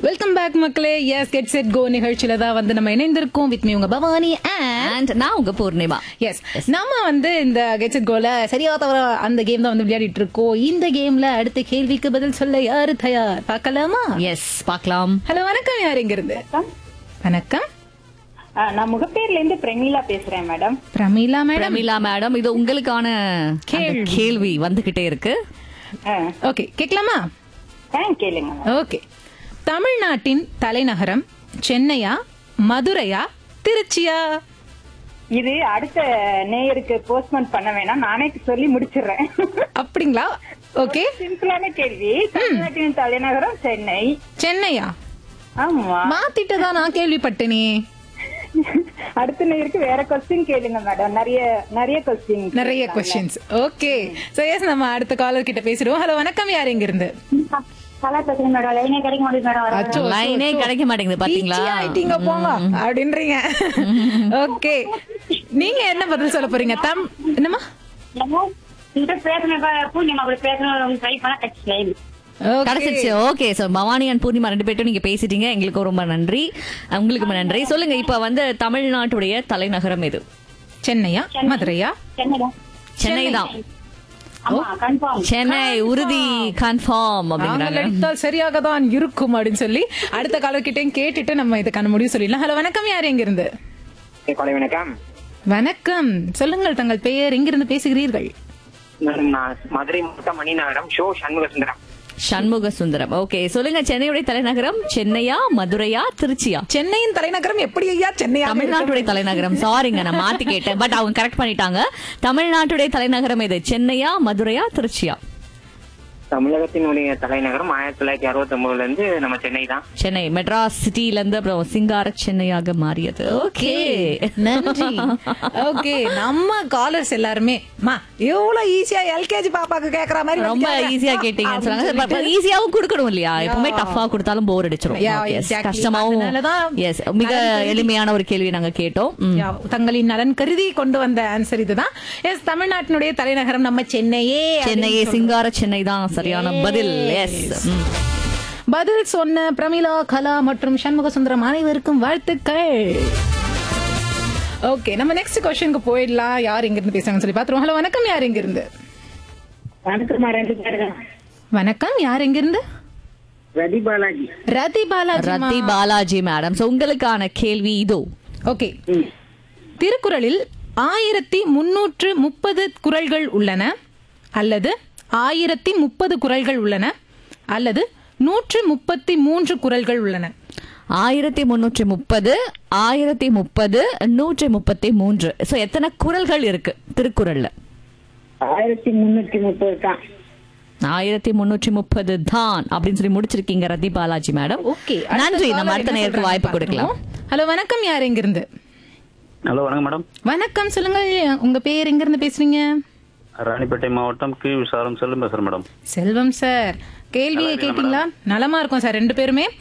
Welcome back மக்களே yes get set go நிகழ்ச்சியில தான் வந்து நம்ம இணைந்திருக்கோம் வித் மீ உங்க பவானி அண்ட் அண்ட் நான் உங்க பூர்ணிமா எஸ் நம்ம வந்து இந்த கெட் செட் கோல சரியா தவிர அந்த கேம் தான் வந்து விளையாடிட்டு இருக்கோம் இந்த கேம்ல அடுத்த கேள்விக்கு பதில் சொல்ல யாரு தயார் பார்க்கலாமா எஸ் பார்க்கலாம் ஹலோ வணக்கம் யார் இங்க இருந்து வணக்கம் ஆ, நான் முகப்பேர்ல இருந்து பிரமிளா பேசுறேன் madam Pramila madam Pramila madam இது உங்களுக்கான கேள்வி. அந்த கேள்வி வந்துகிட்டே இருக்கு ஆ, ஓகே கேட்கலாமா ஆ, கேளுங்க மேடம். ஓகே தமிழ்நாட்டின் தலைநகரம் சென்னையா மதுரையா திருச்சியா இது அடுத்த நேயருக்கு போஸ்ட்மெண்ட் பண்ண வேணாம் நானே சொல்லி முடிச்சிடுறேன் அப்படிங்களா ஓகே சிம்பிளான கேள்வி தமிழ்நாட்டின் தலைநகரம் சென்னை சென்னையா ஆமா மாத்திட்டு தான் நான் கேள்விப்பட்டேனே அடுத்த நேயருக்கு வேற கொஸ்டின் கேளுங்க மேடம் நிறைய நிறைய கொஸ்டின் நிறைய கொஸ்டின்ஸ் ஓகே சோ எஸ் நம்ம அடுத்த காலர் கிட்ட பேசிடுவோம் ஹலோ வணக்கம் யார் இங்க இருந்து நல்லா பேசுறேன் மேடம் லைனே கிடைக்க மாட்டேங்குது மேடம் அச்சோ, அச்சோ, லைனே அச்சோ. கிடைக்க மாட்டேங்குது பாத்தீங்களா ஈச்சி ஆயிட்டீங்க போங்க அப்படின்றீங்க ஓகே நீங்க என்ன பதில் சொல்ல போறீங்க தம் என்னமா இந்த பேசுன பூர்ணிமா கூட பேசணும் ட்ரை பண்ண கட்சி லைன் Okay. கிடைச்சிருச்சு okay so Bhavani and Poornima ரெண்டு பேர்ட்டும் நீங்க பேசிட்டீங்க எங்களுக்கு ரொம்ப நன்றி உங்களுக்கு ரொம்ப நன்றி சொல்லுங்க இப்ப வந்து தமிழ்நாட்டுடைய தலைநகரம் எது சென்னையா மதுரையா சென்னை சென்னை தான் ஆமா கன்ஃபார்ம் சென்னை உறுதி கன்ஃபார்ம் நாங்கள் அப்படிங்கிறாங்க அடித்தால் சரியாக தான் இருக்கும் அப்படின்னு சொல்லி அடுத்த காலர் கிட்டையும் கேட்டுட்டு நம்ம இதுக்கான முடிவு சொல்லிடலாம் ஹலோ வணக்கம் யார் எங்க இருந்து கொலை வணக்கம் வணக்கம் சொல்லுங்கள் தங்கள் பெயர் எங்கிருந்து பேசுகிறீர்கள் மேடம் நான் மதுரை மாவட்டம் மணிநகரம் ஷோ சண்முக சுந்தரம் சண்முக சுந்தரம் ஓகே சொல்லுங்க சென்னையுடைய தலைநகரம் சென்னையா மதுரையா திருச்சியா சென்னையின் தலைநகரம் எப்படி ஐயா சென்னையா தமிழ்நாட்டுடைய தலைநகரம் சாரிங்க நான் மாத்தி கேட்டேன் பட் அவங்க கரெக்ட் பண்ணிட்டாங்க தமிழ்நாட்டுடைய தலைநகரம் எது சென்னையா மதுரையா திருச்சியா தமிழகத்தினுடைய தலைநகரம் ஆயிரத்தி தொள்ளாயிரத்தி அறுபத்தி ஒன்பதுல இருந்து நம்ம சென்னை தான் சென்னை மெட்ராஸ் சிட்டில இருந்து அப்புறம் சிங்கார சென்னையாக மாறியது ஓகே நன்றி ஓகே நம்ம காலர்ஸ் எல்லாருமே மா எவ்வளவு ஈஸியா எல்கேஜி பாப்பாக்கு கேக்குற மாதிரி ரொம்ப வந்துட்டாங்க. ஈஸியா கேட்டீங்கன்னு அப்படின்னு சொன்னாங்க சொல்லிட்டு. ஈஸியாவும் கொடுக்கணும் இல்லையா எப்பவுமே டஃபா கொடுத்தாலும் போர் அடிச்சிரும் Yeah, Yes, exactly. கஷ்டமாவும் அதனாலதான் எஸ் மிக எளிமையான ஒரு கேள்வி நாங்க கேட்டோம் ம். யா, தங்களின் நலன் கருதி கொண்டு வந்த ஆன்சர் இதுதான் எஸ் தமிழ்நாட்டினுடைய தலைநகரம் நம்ம சென்னையே சென்னையே சிங்கார சென்னை தான் சரியான பதில் எஸ் பதில் சொன்ன பிரமிளா கலா மற்றும் சண்முக சுந்தரம் அனைவருக்கும் வாழ்த்துக்கள் ஓகே நம்ம நெக்ஸ்ட் கொஸ்டினுக்கு போயிடலாம் யார் இங்க இருந்து பேசுறாங்கன்னு சொல்லி பாத்துருவோம் ஹலோ வணக்கம் யார் இங்க இருந்து வணக்கம்மா ரெண்டு பேருங்க வணக்கம் யார் எங்க இருந்து ரதி பாலாஜி ரதி பாலாஜி ரத்தி பாலாஜி மேடம் சோ உங்களுக்கான கேள்வி இதோ ஓகே திருக்குறளில் ஆயிரத்தி முன்னூற்று முப்பது குறள்கள் உள்ளன அல்லது ஆயிரத்தி முப்பது குறள்கள் உள்ளன அல்லது நூற்று முப்பத்தி மூன்று குறள்கள் உள்ளன ஆயிரத்தி முன்னூற்றி முப்பது ஆயிரத்தி முப்பது நூற்றி முப்பத்தி மூன்று சோ எத்தனை குறள்கள் இருக்கு திருக்குறள்ல ஆயிரத்தி முன்னூத்தி முப்பது தான் ஆயிரத்தி முன்னூற்றி முப்பது தான் அப்படின்னு சொல்லி முடிச்சிருக்கீங்க ரதி பாலாஜி மேடம் ஓகே நன்றி நம்ம அடுத்த நேருக்கு வாய்ப்பு கொடுக்கலாம் ஹலோ வணக்கம் யார் எங்க இருந்து ஹலோ வணக்கம் மேடம் வணக்கம் சொல்லுங்க உங்க பேர் எங்க இருந்து பேசுறீங்க ராணிப்பேட்டை மாவட்டம் கி விசாரம் செல்லும் பேசுறேன் மேடம் செல்வம் சார் கேள்வியை கேட்டீங்களா நலமா இருக்கும் சார் ரெண்டு பேருமே